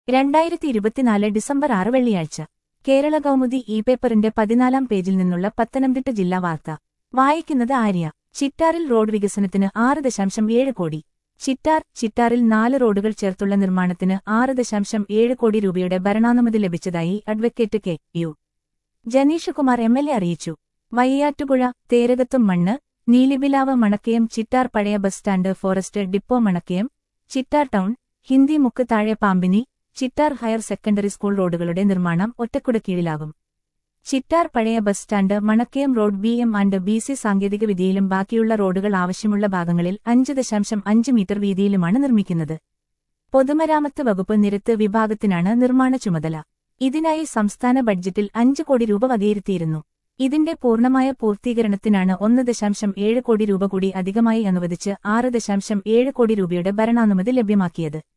രണ്ടായിരത്തി ഇരുപത്തിനാല് ഡിസംബർ ആറ് വെള്ളിയാഴ്ച കേരള കൗമുദി ഇ പേപ്പറിന്റെ പതിനാലാം പേജിൽ നിന്നുള്ള പത്തനംതിട്ട ജില്ലാ വാർത്ത വായിക്കുന്നത് ആര്യ ചിറ്റാറിൽ റോഡ് വികസനത്തിന് ആറ് ദശാംശം ഏഴ് കോടി ചിറ്റാർ ചിറ്റാറിൽ നാല് റോഡുകൾ ചേർത്തുള്ള നിർമ്മാണത്തിന് ആറ് ദശാംശം ഏഴ് കോടി രൂപയുടെ ഭരണാനുമതി ലഭിച്ചതായി advocate K U Janeesh Kumar M L A അറിയിച്ചു വയ്യാറ്റുപുഴ തേരകത്തും മണ്ണ് നീലിബിലാവ് മണക്കയം ചിറ്റാർ പഴയ bus stand forest depot Manakkayam Chittar town Hindi Mukku താഴെ Pambini Chittar higher secondary school റോഡുകളുടെ നിർമ്മാണം ഒറ്റക്കുട കീഴിലാകും ചിറ്റാർ പഴയ bus stand Manakkayam road B M and B C സാങ്കേതികവിദ്യയിലും ബാക്കിയുള്ള റോഡുകൾ ആവശ്യമുള്ള ഭാഗങ്ങളിൽ അഞ്ച് ദശാംശം അഞ്ച് മീറ്റർ വീതിയിലുമാണ് നിർമ്മിക്കുന്നത് പൊതുമരാമത്ത് വകുപ്പ് നിരത്ത് വിഭാഗത്തിനാണ് നിർമ്മാണ ചുമതല ഇതിനായി സംസ്ഥാന ബഡ്ജറ്റിൽ അഞ്ച് കോടി രൂപ വകയിരുത്തിയിരുന്നു ഇതിന്റെ പൂർണ്ണമായ പൂർത്തീകരണത്തിനാണ് ഒന്ന് ദശാംശം ഏഴ് കോടി രൂപ കൂടി അധികമായി അനുവദിച്ച് ആറ് ദശാംശം ഏഴ് കോടി രൂപയുടെ ഭരണാനുമതി ലഭ്യമാക്കിയത്